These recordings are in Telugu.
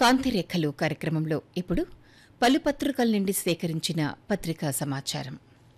కాంతిరేఖలు కార్యక్రమంలో ఇప్పుడు పలు పత్రికల నుండి సేకరించిన పత్రికా సమాచారం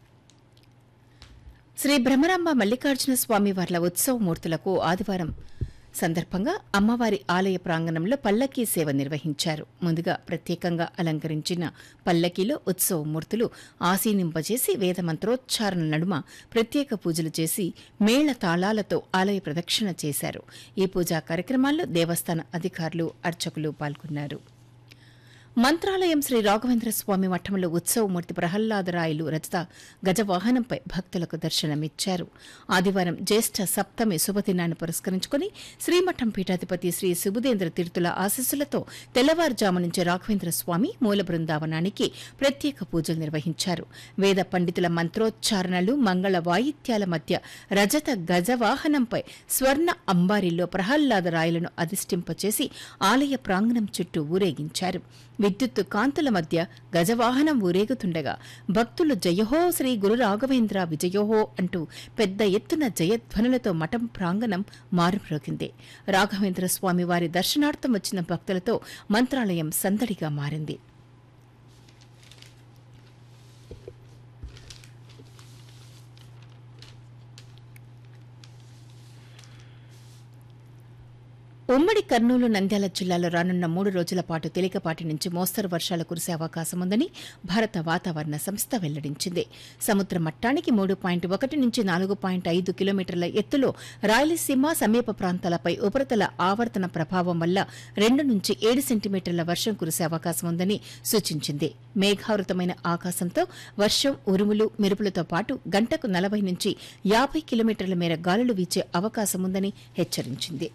శ్రీ భ్రమరాంబ మల్లికార్జున స్వామి వార్ల ఉత్సవమూర్తులకు ఆదివారం సందర్భంగా అమ్మవారి ఆలయ ప్రాంగణంలో పల్లకీ సేవ నిర్వహించారు ముందుగా ప్రత్యేకంగా అలంకరించిన పల్లకీలో ఉత్సవమూర్తులు ఆసీనింపజేసి వేద మంత్రోచ్చారణ నడుమ ప్రత్యేక పూజలు చేసి మేళ తాళాలతో ఆలయ ప్రదక్షిణ చేశారు ఈ పూజా కార్యక్రమాల్లో దేవస్థాన అధికారులు అర్చకులు పాల్గొన్నారు మంత్రాలయం శ్రీ రాఘవేంద్ర స్వామి మఠంలో ఉత్సవమూర్తి ప్రహ్లాదరాయలు రచిత గజవాహనంపై భక్తులకు దర్శనమిచ్చారు ఆదివారం జ్యేష్ఠ సప్తమి శుభదినాన్ని పురస్కరించుకుని శ్రీమఠం పీఠాధిపతి శ్రీ సుబుదేంద్ర తీర్థుల ఆశీస్సులతో తెల్లవారుజాము నుంచి రాఘవేంద్ర స్వామి మూల బృందావనానికి ప్రత్యేక పూజలు నిర్వహించారు వేద పండితుల మంత్రోచ్చారణలు మంగళ వాయిద్యాల మధ్య రజత గజవాహనంపై స్వర్ణ అంబారీలో ప్రహ్లాదరాయలను అధిష్టింపచేసి ఆలయ ప్రాంగణం చుట్టూ ఊరేగించారు విద్యుత్తు కాంతుల మధ్య గజవాహనం ఊరేగుతుండగా భక్తులు జయహో శ్రీ గురు రాఘవేంద్ర విజయోహో అంటూ పెద్ద ఎత్తున జయధ్వనులతో మఠం ప్రాంగణం మారుమ్రోగింది రాఘవేంద్ర స్వామి వారి దర్శనార్థం వచ్చిన భక్తులతో మంత్రాలయం సందడిగా మారింది ఉమ్మడి కర్నూలు నంద్యాల జిల్లాలో రానున్న మూడు రోజుల పాటు తేలికపాటి నుంచి మోస్తరు వర్షాలు కురిసే అవకాశం ఉందని భారత వాతావరణ సంస్థ వెల్లడించింది సముద్ర మట్టానికి మూడు పాయింట్ ఒకటి నుంచి నాలుగు పాయింట్ ఐదు కిలోమీటర్ల ఎత్తులో రాయలసీమ సమీప ప్రాంతాలపై ఉపరితల ఆవర్తన ప్రభావం వల్ల రెండు నుంచి ఏడు సెంటీమీటర్ల వర్షం కురిసే అవకాశం ఉందని సూచించింది మేఘావృతమైన ఆకాశంతో వర్షం ఉరుములు మెరుపులతో పాటు గంటకు నలభై నుంచి యాభై కిలోమీటర్ల మేర గాలులు వీచే అవకాశం ఉందని హెచ్చరించింది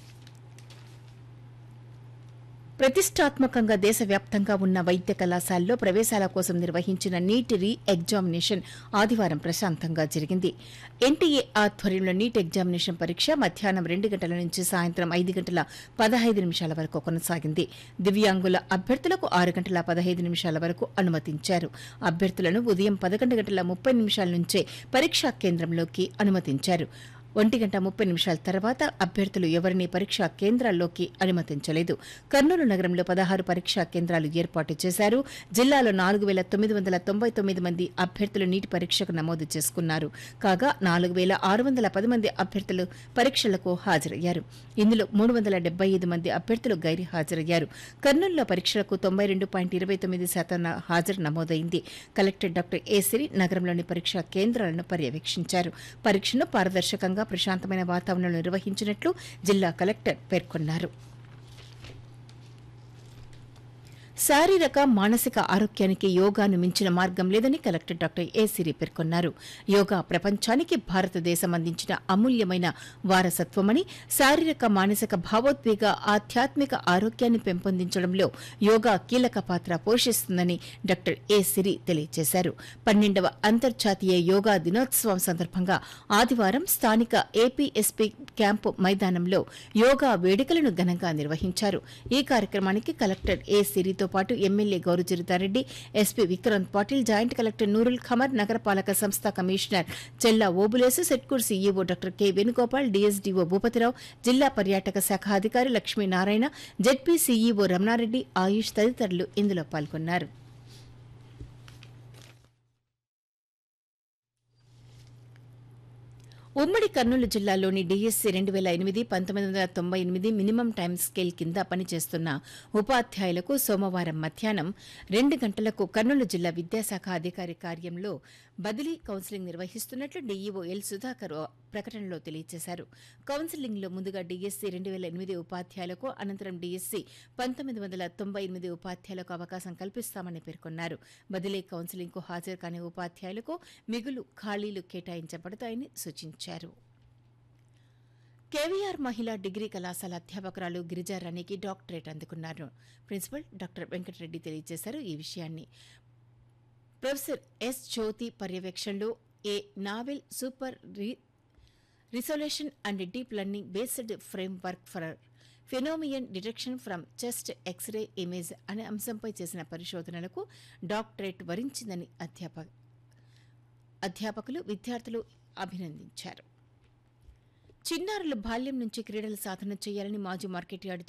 ప్రతిష్టాత్మకంగా దేశవ్యాప్తంగా ఉన్న వైద్య కళాశాలలో ప్రవేశాల కోసం నిర్వహించిన నీట్ రీ ఎగ్జామినేషన్ ఆదివారం ప్రశాంతంగా జరిగింది ఎన్టీఏ ఆధ్వర్యంలో నీట్ ఎగ్జామినేషన్ పరీక్ష మధ్యాహ్నం రెండు గంటల నుంచి సాయంత్రం ఐదు గంటల పదహైదు నిమిషాల వరకు కొనసాగింది దివ్యాంగుల అభ్యర్థులకు ఆరు గంటల పదహైదు నిమిషాల వరకు అనుమతించారు అభ్యర్థులను ఉదయం పదకొండు గంటల ముప్పై నిమిషాల నుంచే పరీక్షా కేంద్రంలోకి అనుమతించారు ఒంటి గంట ముప్పై నిమిషాల తర్వాత అభ్యర్థులు ఎవరిని పరీక్షా కేంద్రాల్లోకి అనుమతించలేదు కర్నూలు నగరంలో పదహారు పరీక్షా కేంద్రాలు ఏర్పాటు చేశారు జిల్లాలో నాలుగు వేల తొమ్మిది వందల తొంభై తొమ్మిది మంది అభ్యర్థులు నీటి పరీక్షకు నమోదు చేసుకున్నారు కాగా నాలుగు వేల ఆరు వందల పది మంది అభ్యర్థులు పరీక్షలకు హాజరయ్యారు ఇందులో మూడు వందల డెబ్బై ఐదు మంది అభ్యర్థులు గైరు హాజరయ్యారు కర్నూలులో పరీక్షలకు తొంభై రెండు పాయింట్ ఇరవై తొమ్మిది శాతం న- హాజరు నమోదైంది కలెక్టర్ డాక్టర్ ఏ సిరి నగరంలోని పరీక్షా కేంద్రాలను పర్యవేక్షించారు పరీక్షను పారదర్శకంగా ప్రశాంతమైన వాతావరణంలో నిర్వహించినట్లు జిల్లా కలెక్టర్ పేర్కొన్నారు శారీరక మానసిక ఆరోగ్యానికి యోగాను మించిన మార్గం లేదని కలెక్టర్ డాక్టర్ ఏ సిరి పేర్కొన్నారు యోగా ప్రపంచానికి భారతదేశం అందించిన అమూల్యమైన వారసత్వమని శారీరక మానసిక భావోద్వేగ ఆధ్యాత్మిక ఆరోగ్యాన్ని పెంపొందించడంలో యోగా కీలక పాత్ర పోషిస్తుందని డాక్టర్ ఏ సిరి తెలియజేశారు పన్నెండవ అంతర్జాతీయ యోగా దినోత్సవం సందర్భంగా ఆదివారం స్థానిక ఏపీఎస్పీ క్యాంపు మైదానంలో యోగా వేడుకలను ఘనంగా నిర్వహించారు ఈ కార్యక్రమానికి కలెక్టర్ ఏ సిరితో పాటు MLA Gowru Charitha Reddy SP Vikrant Patil joint collector Noorul Khamar నగరపాలక సంస్థ commissioner Chella Obulesu Setkur CEO doctor K Venugopal DSDO Bhupathi Rao జిల్లా పర్యాటక శాఖ అధికారి లక్ష్మీనారాయణ జెడ్పీ సీఈఓ రమణారెడ్డి ఆయుష్ తదితరులు ఇందులో పాల్గొన్నారు ఉమ్మడి కర్నూలు జిల్లాలోని డిఎస్సీ రెండు వేల ఎనిమిది పంతొమ్మిది వందల తొంభై ఎనిమిది మినిమం టైం స్కేల్ కింద పనిచేస్తున్న ఉపాధ్యాయులకు సోమవారం మధ్యాహ్నం రెండు గంటలకు కర్నూలు జిల్లా విద్యాశాఖ అధికారి కార్యంలో బదిలీ కౌన్సిలింగ్ నిర్వహిస్తున్నట్లు డీఈఓ ఎల్ సుధాకర్ ఓ ప్రకటనలో తెలియజేశారు కౌన్సిలింగ్లో ముందుగా డిఎస్సీ రెండు వేల ఎనిమిది ఉపాధ్యాయులకు అనంతరం డిఎస్సీ పంతొమ్మిది వందల తొంభై ఎనిమిది ఉపాధ్యాయులకు అవకాశం కల్పిస్తామని పేర్కొన్నారు బదిలీ కౌన్సిలింగ్కు హాజరు కాని ఉపాధ్యాయులకు మిగులు ఖాళీలు కేటాయించబడతాయని సూచించారు కేవీఆర్ మహిళా డిగ్రీ కళాశాల అధ్యాపకురాలు గిరిజారాణికి డాక్టరేట్ అందుకున్నారు ప్రిన్సిపల్ డాక్టర్ వెంకటరెడ్డి తెలియజేశారు ఈ విషయాన్ని ప్రొఫెసర్ ఎస్ జ్యోతి పర్యవేక్షణలో a novel super re resolution and deep learning based framework for pneumonia detection from chest X ray image అనే అంశంపై చేసిన పరిశోధనలకు డాక్టరేట్ వరించిందని అధ్యాప అధ్యాపకులు విద్యార్థులు అభినందించారు చిన్నారులు బాల్యం నుంచి క్రీడల సాధన చేయాలని మాజీ మార్కెట్ యార్డ్